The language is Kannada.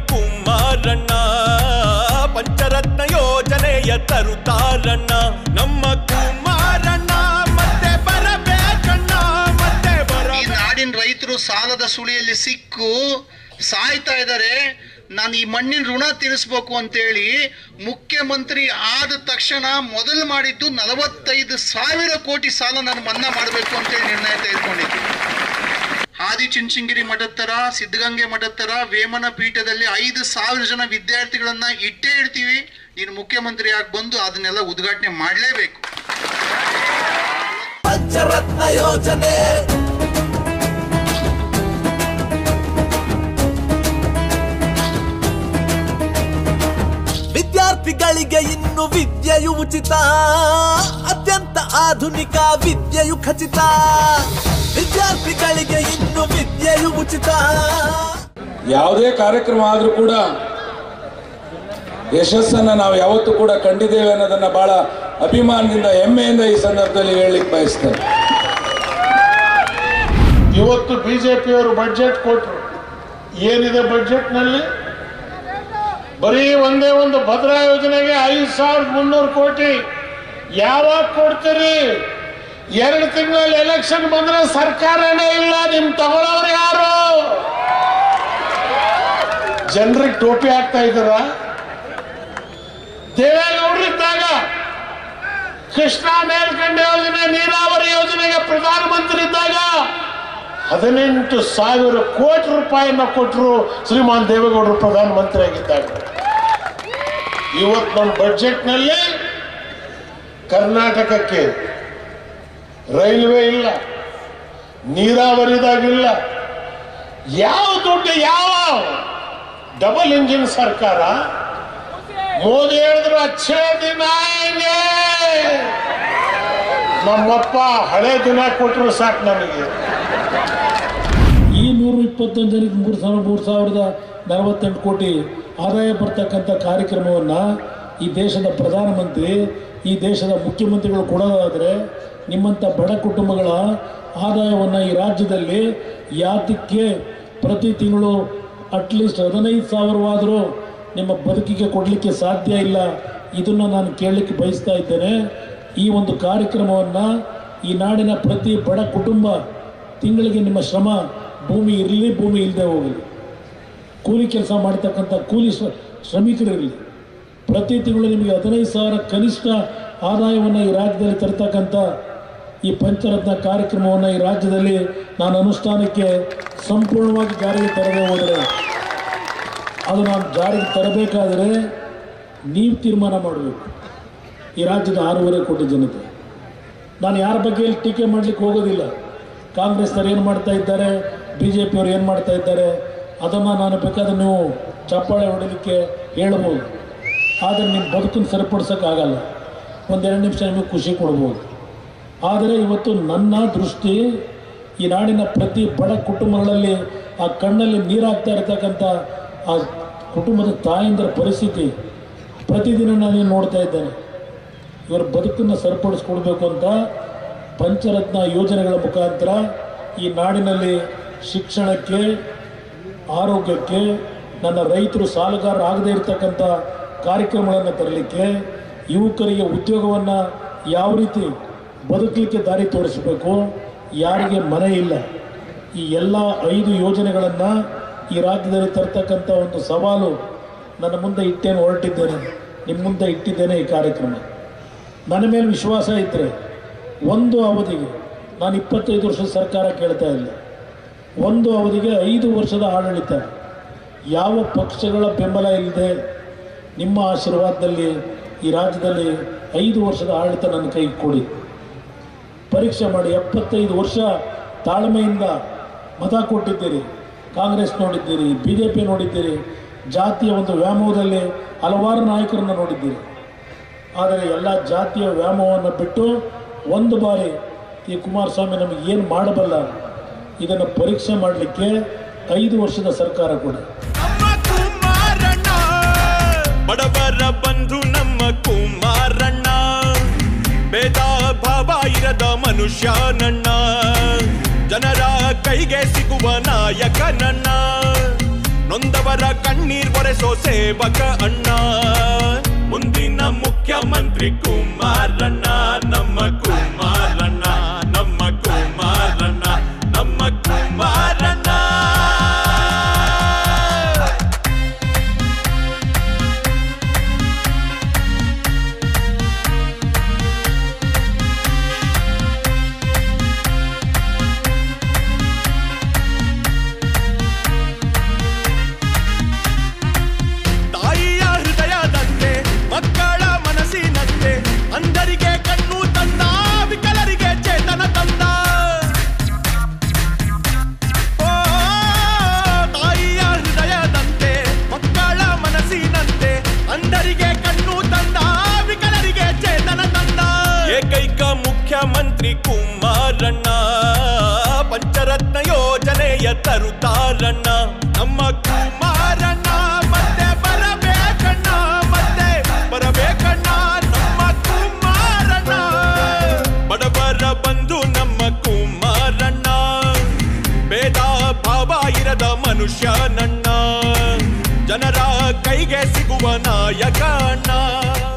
ಕುಮಾರಣ್ಣ ಪಂಚರತ್ನ ಯೋಜನೆಯ ತರುತ್ತಾರಣ್ಣ ನಮ್ಮ ಕುಮಾರಣ್ಣ ಮತ್ತೆ ಬರಬೇಕಣ್ಣ ಮತ್ತೆ ಬರ ಈ ನಾಡಿನ ರೈತರು ಸಾಲದ ಸುಳಿಯಲ್ಲಿ ಸಿಕ್ಕು ಸಾಯ್ತಾ ಇದ್ದಾರೆ ನಾನು ಈ ಮಣ್ಣಿನ ಋಣ ತೀರಿಸ್ಬೇಕು ಅಂತೇಳಿ ಮುಖ್ಯಮಂತ್ರಿ ಆದ ತಕ್ಷಣ ಮೊದಲು ಮಾಡಿದ್ದು ನಲವತ್ತೈದು ಸಾವಿರ ಕೋಟಿ ಸಾಲ ನಾನು ಮನ್ನಾ ಮಾಡಬೇಕು ಅಂತೇಳಿ ನಿರ್ಣಯ ತೆಗೆದುಕೊಂಡಿದ್ದೆ ಆದಿ ಚುಂಚನಗಿರಿ ಮಠದ ತರ ಸಿದ್ಧಗಂಗೆ ಮಠದ ತರ ವೇಮನ ಪೀಠದಲ್ಲಿ ಐದು ಸಾವಿರ ಜನ ವಿದ್ಯಾರ್ಥಿಗಳನ್ನ ಇಟ್ಟೇ ಇಡ್ತೀವಿ ನೀನು ಮುಖ್ಯಮಂತ್ರಿ ಆಗಿ ಬಂದು ಅದನ್ನೆಲ್ಲ ಉದ್ಘಾಟನೆ ಮಾಡಲೇಬೇಕು ಪಂಚರತ್ನ ಯೋಜನೆ ವಿದ್ಯಾರ್ಥಿಗಳಿಗೆ ಇನ್ನು ವಿದ್ಯೆಯು ಉಚಿತ ಅತ್ಯಂತ ಆಧುನಿಕ ವಿದ್ಯೆಯು ಖಚಿತ ವಿದ್ಯಾರ್ಥಿಗಳಿಗೆ ಇನ್ನು ವಿದ್ಯೆಯು ಉಚಿತ ಯಾವುದೇ ಕಾರ್ಯಕ್ರಮ ಆದರೂ ಕೂಡ ಯಶಸ್ಸನ್ನು ನಾವು ಯಾವತ್ತೂ ಕೂಡ ಕಂಡಿದ್ದೇವೆ ಅನ್ನೋದನ್ನ ಬಹಳ ಅಭಿಮಾನದಿಂದ ಹೆಮ್ಮೆಯಿಂದ ಈ ಸಂದರ್ಭದಲ್ಲಿ ಹೇಳಲಿಕ್ಕೆ ಬಯಸ್ತೇನೆ ಇವತ್ತು ಬಿಜೆಪಿಯವರು ಬಡ್ಜೆಟ್ ಕೊಟ್ಟರು ಏನಿದೆ ಬಡ್ಜೆಟ್ನಲ್ಲಿ ಬರೀ ಒಂದೇ ಒಂದು ಭದ್ರಾ ಯೋಜನೆಗೆ ಐದು ಸಾವಿರದ ಮುನ್ನೂರು ಕೋಟಿ ಯಾವಾಗ ಕೊಡ್ತೀರಿ ಎರಡು ತಿಂಗಳಲ್ಲಿ ಎಲೆಕ್ಷನ್ ಬಂದ್ರೆ ಸರ್ಕಾರನೇ ಇಲ್ಲ ನಿಮ್ ತಗೊಳ್ಳೋರು ಯಾರು ಜನರಿಗೆ ಟೋಪಿ ಹಾಕ್ತಾ ಇದ್ದಾರ ದೇವೇಗೌಡರಿದ್ದಾಗ ಕೃಷ್ಣ ಮೇಲ್ಕಂಡೆ ಯೋಜನೆ ನೀರಾವರಿ ಯೋಜನೆಗೆ ಪ್ರಧಾನಮಂತ್ರಿ ಇದ್ದಾಗ ಹದಿನೆಂಟು ಸಾವಿರ ಕೋಟಿ ರೂಪಾಯಿನ ಕೊಟ್ಟರು ಶ್ರೀಮಾನ್ ದೇವೇಗೌಡರು ಪ್ರಧಾನಮಂತ್ರಿ ಆಗಿದ್ದಾಗ ಇವತ್ತು ನಮ್ಮ ಬಡ್ಜೆಟ್ನಲ್ಲಿ ಕರ್ನಾಟಕಕ್ಕೆ ರೈಲ್ವೆ ಇಲ್ಲ ನೀರಾವರಿದಾಗಿಲ್ಲ ಯಾವ ದುಡ್ಡು ಯಾವ ಡಬಲ್ ಇಂಜಿನ್ ಸರ್ಕಾರ ಮೋದಿ ಹೇಳಿದ್ರು ಅಚ್ಚೇ ದಿನ ಆಯಂಗೆ. ನಮ್ಮಪ್ಪ ಹಳೆ ದಿನ ಕೊಟ್ಟರು ಸಾಕು ನನಗೆ ಈ ನೂರ ಇಪ್ಪತ್ತೊಂದು ಜನಕ್ಕೆ ಮೂರು ಸಾವಿರ ಮೂರು ಸಾವಿರದ ನಲವತ್ತೆಂಟು ಕೋಟಿ ಆದಾಯ ಬರ್ತಕ್ಕಂಥ ಕಾರ್ಯಕ್ರಮವನ್ನು ಈ ದೇಶದ ಪ್ರಧಾನಮಂತ್ರಿ ಈ ದೇಶದ ಮುಖ್ಯಮಂತ್ರಿಗಳು ಕೊಡೋದಾದರೆ ನಿಮ್ಮಂಥ ಬಡ ಕುಟುಂಬಗಳ ಆದಾಯವನ್ನು ಈ ರಾಜ್ಯದಲ್ಲಿ ಯಾತಕ್ಕೆ ಪ್ರತಿ ತಿಂಗಳು ಅಟ್ಲೀಸ್ಟ್ ಹದಿನೈದು ಸಾವಿರವಾದರೂ ನಿಮ್ಮ ಬದುಕಿಗೆ ಕೊಡಲಿಕ್ಕೆ ಸಾಧ್ಯ ಇಲ್ಲ ಇದನ್ನು ನಾನು ಕೇಳಲಿಕ್ಕೆ ಬಯಸ್ತಾ ಇದ್ದೇನೆ ಈ ಒಂದು ಕಾರ್ಯಕ್ರಮವನ್ನು ಈ ನಾಡಿನ ಪ್ರತಿ ಬಡ ಕುಟುಂಬ ತಿಂಗಳಿಗೆ ನಿಮ್ಮ ಶ್ರಮ ಭೂಮಿ ಇರಲಿ ಭೂಮಿ ಇಲ್ಲದೆ ಹೋಗಲಿ ಕೂಲಿ ಕೆಲಸ ಮಾಡ್ತಕ್ಕಂಥ ಕೂಲಿ ಶ್ರ- ಶ್ರಮಿಕರಿರಲಿ ಪ್ರತಿ ತಿಂಗಳು ನಿಮಗೆ ಹದಿನೈದು ಸಾವಿರ ಕನಿಷ್ಠ ಆದಾಯವನ್ನು ಈ ರಾಜ್ಯದಲ್ಲಿ ತರ್ತಕ್ಕಂಥ ಈ ಪಂಚರತ್ನ ಕಾರ್ಯಕ್ರಮವನ್ನು ಈ ರಾಜ್ಯದಲ್ಲಿ ನಾನು ಅನುಷ್ಠಾನಕ್ಕೆ ಸಂಪೂರ್ಣವಾಗಿ ಜಾರಿಗೆ ತರದೇ ಹೋದರೆ ಅದು ನಾನು ಜಾರಿಗೆ ತರಬೇಕಾದರೆ ನೀವು ತೀರ್ಮಾನ ಮಾಡಬೇಕು ಈ ರಾಜ್ಯದ ಆರೂವರೆ ಕೋಟಿ ಜನತೆ ನಾನು ಯಾರ ಬಗ್ಗೆ ಇಲ್ಲಿ ಟೀಕೆ ಮಾಡಲಿಕ್ಕೆ ಹೋಗೋದಿಲ್ಲ ಕಾಂಗ್ರೆಸ್ನವ್ರು ಏನು ಮಾಡ್ತಾ ಇದ್ದಾರೆ ಬಿ ಜೆ ಪಿಯವರು ಏನು ಮಾಡ್ತಾ ಇದ್ದಾರೆ ಅದನ್ನು ನಾನು ಬೇಕಾದ್ರೆ ನೀವು ಚಪ್ಪಾಳೆ ಹೊಡಲಿಕ್ಕೆ ಹೇಳ್ಬೋದು ಆದರೆ ನಿಮ್ಮ ಬದುಕನ್ನು ಸರಿಪಡಿಸೋಕ್ಕಾಗಲ್ಲ ಒಂದೆರಡು ನಿಮಿಷ ನಿಮಗೆ ಖುಷಿ ಕೊಡ್ಬೋದು ಆದರೆ ಇವತ್ತು ನನ್ನ ದೃಷ್ಟಿ ಈ ನಾಡಿನ ಪ್ರತಿ ಬಡ ಕುಟುಂಬಗಳಲ್ಲಿ ಆ ಕಣ್ಣಲ್ಲಿ ನೀರಾಗ್ತಾ ಇರತಕ್ಕಂಥ ಆ ಕುಟುಂಬದ ತಾಯಂದಿರ ಪರಿಸ್ಥಿತಿ ಪ್ರತಿದಿನ ನಾನು ನೋಡ್ತಾ ಇದ್ದೇನೆ ಇವರ ಬದುಕನ್ನು ಸರಿಪಡಿಸ್ಕೊಡ್ಬೇಕು ಅಂತ ಪಂಚರತ್ನ ಯೋಜನೆಗಳ ಮುಖಾಂತರ ಈ ನಾಡಿನಲ್ಲಿ ಶಿಕ್ಷಣಕ್ಕೆ ಆರೋಗ್ಯಕ್ಕೆ ನನ್ನ ರೈತರು ಸಾಲಗಾರರಾಗದೇ ಇರತಕ್ಕಂಥ ಕಾರ್ಯಕ್ರಮಗಳನ್ನು ತರಲಿಕ್ಕೆ ಯುವಕರಿಗೆ ಉದ್ಯೋಗವನ್ನು ಯಾವ ರೀತಿ ಬದುಕಲಿಕ್ಕೆ ದಾರಿ ತೋರಿಸಬೇಕು ಯಾರಿಗೆ ಮನೆ ಇಲ್ಲ ಈ ಎಲ್ಲ ಐದು ಯೋಜನೆಗಳನ್ನು ಈ ರಾಜ್ಯದಲ್ಲಿ ತರ್ತಕ್ಕಂಥ ಒಂದು ಸವಾಲು ನನ್ನ ಮುಂದೆ ಇಟ್ಟೇನು ಹೊರಟಿದ್ದೇನೆ ನಿಮ್ಮ ಮುಂದೆ ಇಟ್ಟಿದ್ದೇನೆ ಈ ಕಾರ್ಯಕ್ರಮ ನನ್ನ ಮೇಲೆ ವಿಶ್ವಾಸ ಇದ್ದರೆ ಒಂದು ಅವಧಿಗೆ ನಾನು ಇಪ್ಪತ್ತೈದು ವರ್ಷದ ಸರ್ಕಾರ ಕೇಳ್ತಾ ಇಲ್ಲ ಒಂದು ಅವಧಿಗೆ ಐದು ವರ್ಷದ ಆಡಳಿತ ಯಾವ ಪಕ್ಷಗಳ ಬೆಂಬಲ ಇಲ್ಲದೆ ನಿಮ್ಮ ಆಶೀರ್ವಾದದಲ್ಲಿ ಈ ರಾಜ್ಯದಲ್ಲಿ ಐದು ವರ್ಷದ ಆಡಳಿತ ನನ್ನ ಕೈಗೆ ಕೊಡಿ ಪರೀಕ್ಷೆ ಮಾಡಿ ಎಪ್ಪತ್ತೈದು ವರ್ಷ ತಾಳ್ಮೆಯಿಂದ ಮತ ಕೊಟ್ಟಿದ್ದೀರಿ ಕಾಂಗ್ರೆಸ್ ನೋಡಿದ್ದೀರಿ ಬಿ ಜೆ ಪಿ ನೋಡಿದ್ದೀರಿ ಜಾತಿಯ ಒಂದು ವ್ಯಾಮೋಹದಲ್ಲಿ ಹಲವಾರು ನಾಯಕರನ್ನು ನೋಡಿದ್ದೀರಿ ಆದರೆ ಎಲ್ಲ ಜಾತಿಯ ವ್ಯಾಮೋಹವನ್ನು ಬಿಟ್ಟು ಒಂದು ಬಾರಿ ಈ ಕುಮಾರಸ್ವಾಮಿ ನಮಗೆ ಏನು ಮಾಡಬಲ್ಲ ಇದನ್ನು ಪರೀಕ್ಷೆ ಮಾಡಲಿಕ್ಕೆ ಐದು ವರ್ಷದ ಸರ್ಕಾರ ಕೊಡಿ ನಮ್ಮ ಕುಮಾರಣ್ಣ ಬಡವರ ಬಂಧು ನಮ್ಮ ಕುಮಾರಣ್ಣ ಭೇದ ಭಾವ ಇರದ ಮನುಷ್ಯನಣ್ಣ ಜನರ ಕೈಗೆ ಸಿಗುವ ನಾಯಕನಣ್ಣ ನೊಂದವರ ಕಣ್ಣೀರ್ ಒರೆಸೋ ಸೇವಕ ಅಣ್ಣ ಮುಂದಿನ ಮುಖ್ಯಮಂತ್ರಿ ಕುಮಾರಣ್ಣ ನಮ್ಮ ಕುಮಾರಣ್ಣ ನಮ್ಮ ಕುಮಾರಣ್ಣ ನಮ್ಮ ಕುಮಾರಣ್ಣ ತಾಯಿಯ ಹೃದಯದಂತೆ ಮಕ್ಕಳ ಮನಸ್ಸಿನಂತೆ ಅಂಧರಿಗೆ ಕಣ್ಣು ತಂದ ವಿಕಲರಿಗೆ ಚೇತನ ತಂದ ಓ, ತಾಯಿಯ ಹೃದಯದಂತೆ ಮಕ್ಕಳ ಮನಸ್ಸಿನಂತೆ ಅಂಧರಿಗೆ ಕಣ್ಣು ತಂದ ವಿಕಲರಿಗೆ ಚೇತನ ತಂದ ಏಕೈಕ ಮುಖ್ಯಮಂತ್ರಿ ಕುಮಾರಣ್ಣ ಪಂಚರತ್ನ ಯೋಜನೆಯ ತರುತ್ತಾರಣ್ಣ ನಮ್ಮ ಕುಮಾರಣ್ಣ ಮತ್ತೆ ಬರಬೇಕಣ್ಣ ಮತ್ತೆ ಬರಬೇಕಣ್ಣ ನಮ್ಮ ಕುಮಾರಣ್ಣ ಬಡವರ ಬಂಧು ನಮ್ಮ ಕುಮಾರಣ್ಣ ಭೇದ ಭಾವ ಇರದ ಮನುಷ್ಯನಣ್ಣ ಜನರ ಕೈಗೆ ಸಿಗುವ ನಾಯಕ ಅಣ್ಣ